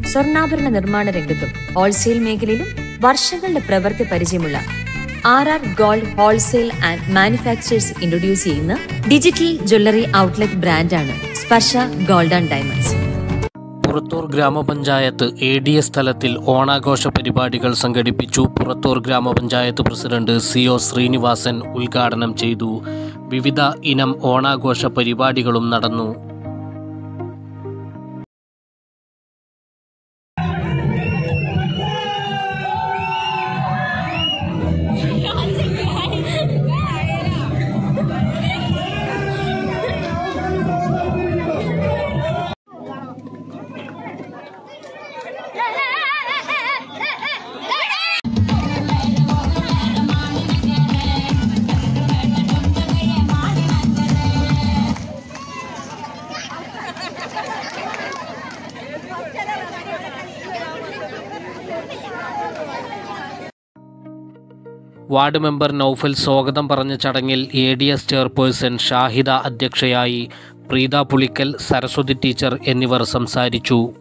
സ്വർണ്ണാഭരണ നിർമ്മാണ രംഗത്തും ഹോൾസെയിൽ മേഖലയിലും വർഷങ്ങളുടെ പ്രവൃത്തി പരിചയമുള്ള R R gold wholesale and manufactures introduce ചെയ്യുന്ന ഡിജിറ്റൽ ജ്വല്ലറി ഔട്ട്ലെറ്റ് ബ്രാൻഡാണ് Sparsha gold and diamonds Purathur ഗ്രാമപഞ്ചായത്ത് എ ഡി എസ് തലത്തിൽ ഓണാഘോഷ പരിപാടികൾ സംഘടിപ്പിച്ചു പുറത്തൂർ ഗ്രാമപഞ്ചായത്ത് പ്രസിഡന്റ് സി ഒ ശ്രീനിവാസൻ ഉദ്ഘാടനം ചെയ്തു വിവിധ ഇനം ഓണാഘോഷ പരിപാടികളും നടന്നു വാർഡ് മെമ്പർ നൌഫൽ സ്വാഗതം പറഞ്ഞ ചടങ്ങിൽ A D S chairperson Shahida അധ്യക്ഷയായി പ്രീത പുളിക്കൽ സരസ്വതി ടീച്ചർ എന്നിവർ സംസാരിച്ചു